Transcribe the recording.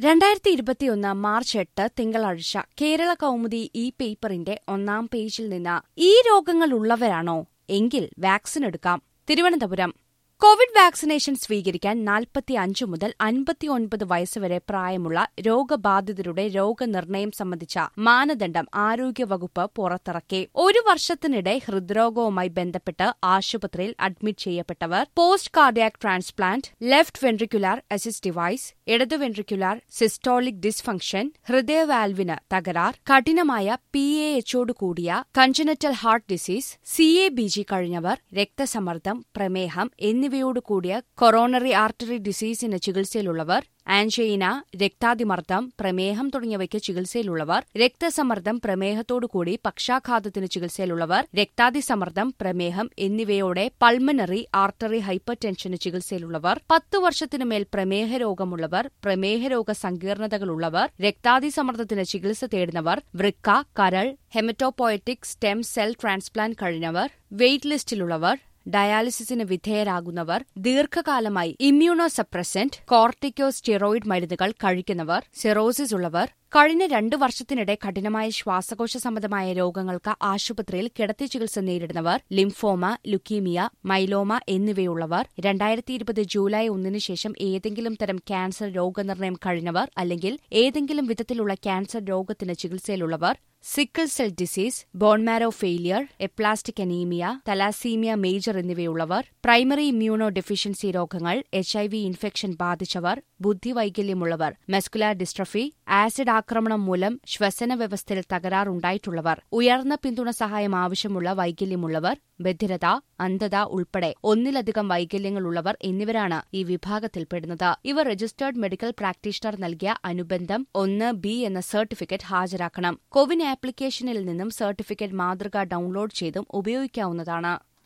രണ്ടായിരത്തി ഇരുപത്തിയൊന്ന് മാർച്ച് എട്ട് തിങ്കളാഴ്ച കേരള കൗമുദി ഈ പേപ്പറിന്റെ ഒന്നാം പേജിൽ നിന്ന് ഈ രോഗങ്ങൾ ഉള്ളവരാണോ എങ്കിൽ വാക്സിൻ എടുക്കാം തിരുവനന്തപുരം കോവിഡ് വാക്സിനേഷൻ സ്വീകരിക്കാൻ നാൽപ്പത്തി അഞ്ച് മുതൽ അൻപത്തിയൊൻപത് വയസ്സുവരെ പ്രായമുള്ള രോഗബാധിതരുടെ രോഗനിർണയം സംബന്ധിച്ച മാനദണ്ഡം ആരോഗ്യവകുപ്പ് പുറത്തിറക്കി ഒരു വർഷത്തിനിടെ ഹൃദ്രോഗവുമായി ബന്ധപ്പെട്ട് ആശുപത്രിയിൽ അഡ്മിറ്റ് ചെയ്യപ്പെട്ടവർ post cardiac transplant left ventricular assist device ഇടതു വെൻട്രിക്കുലാർ സിസ്റ്റോളിക് ഡിസ്ഫങ്ഷൻ ഹൃദയവാൽവിന് തകരാർ കഠിനമായ പി എ എച്ചോട് കൂടിയ congenital heart disease C A B G കഴിഞ്ഞവർ രക്തസമ്മർദ്ദം പ്രമേഹം എന്നിവയോട് കൂടിയ കൊറോണറി ആർട്ടറി ഡിസീസിന് ചികിത്സയിലുള്ളവർ ആൻജൈന രക്താതിമർദ്ദം പ്രമേഹം തുടങ്ങിയവയ്ക്ക് ചികിത്സയിലുള്ളവർ രക്തസമ്മർദ്ദം പ്രമേഹത്തോടുകൂടി പക്ഷാഘാതത്തിന് ചികിത്സയിലുള്ളവർ രക്താതിസമ്മർദ്ദം പ്രമേഹം എന്നിവയോടെ പൾമനറി ആർട്ടറി ഹൈപ്പർ ടെൻഷന് ചികിത്സയിലുള്ളവർ പത്തു വർഷത്തിനു മേൽ പ്രമേഹ രോഗമുള്ളവർ പ്രമേഹരോഗ സങ്കീർണതകളുള്ളവർ രക്താതിസമ്മർദ്ദത്തിന് ചികിത്സ തേടുന്നവർ വൃക്ക കരൾ ഹെമറ്റോപോയറ്റിക് സ്റ്റെം സെൽ ട്രാൻസ്പ്ലാന്റ് കഴിഞ്ഞവർ വെയ്റ്റ് ലിസ്റ്റിലുള്ളവർ ഡയാലിസിസിന് വിധേയരാകുന്നവർ ദീർഘകാലമായി ഇമ്മ്യൂണോ സപ്രസന്റ് കോർട്ടിക്കോ സ്റ്റിറോയിഡ് മരുന്നുകൾ കഴിക്കുന്നവർ സിറോസിസ് ഉള്ളവർ കഴിഞ്ഞ രണ്ടു വർഷത്തിനിടെ കഠിനമായ ശ്വാസകോശ സംബന്ധമായ രോഗങ്ങൾക്ക് ആശുപത്രിയിൽ കിടത്തി ചികിത്സ നേരിടുന്നവർ ലിംഫോമ ലുക്കീമിയ മൈലോമ എന്നിവയുള്ളവർ രണ്ടായിരത്തി ഇരുപത് ജൂലൈ ഒന്നിനു ശേഷം ഏതെങ്കിലും തരം ക്യാൻസർ രോഗനിർണയം കഴിഞ്ഞവർ അല്ലെങ്കിൽ ഏതെങ്കിലും വിധത്തിലുള്ള ക്യാൻസർ രോഗത്തിന് ചികിത്സയിലുള്ളവർ sickle cell disease bone marrow failure aplastic anaemia thalassaemia major എന്നിവയുള്ളവർ പ്രൈമറി ഇമ്മ്യൂണോ ഡെഫിഷ്യൻസി രോഗങ്ങൾ എച്ച് ഐ വി ഇൻഫെക്ഷൻ ബാധിച്ചവർ ബുദ്ധിവൈകല്യമുള്ളവർ മെസ്കുലാർ ഡിസ്ട്രഫി ആസിഡ് ആക്രമണം മൂലം ശ്വസന വ്യവസ്ഥയിൽ തകരാറുണ്ടായിട്ടുള്ളവർ ഉയർന്ന പിന്തുണ സഹായം ആവശ്യമുള്ള വൈകല്യമുള്ളവർ ബധിരത അന്ധത ഉൾപ്പെടെ ഒന്നിലധികം വൈകല്യങ്ങളുള്ളവർ എന്നിവരാണ് ഈ വിഭാഗത്തിൽപ്പെടുന്നത് ഇവർ രജിസ്റ്റേർഡ് മെഡിക്കൽ പ്രാക്ടീഷണർ നൽകിയ അനുബന്ധം ഒന്ന് ബി എന്ന സർട്ടിഫിക്കറ്റ് ഹാജരാക്കണം കോവിൻ ആപ്ലിക്കേഷനിൽ നിന്നും സർട്ടിഫിക്കറ്റ് മാതൃക ഡൌൺലോഡ് ചെയ്തും ഉപയോഗിക്കാവുന്നതാണ്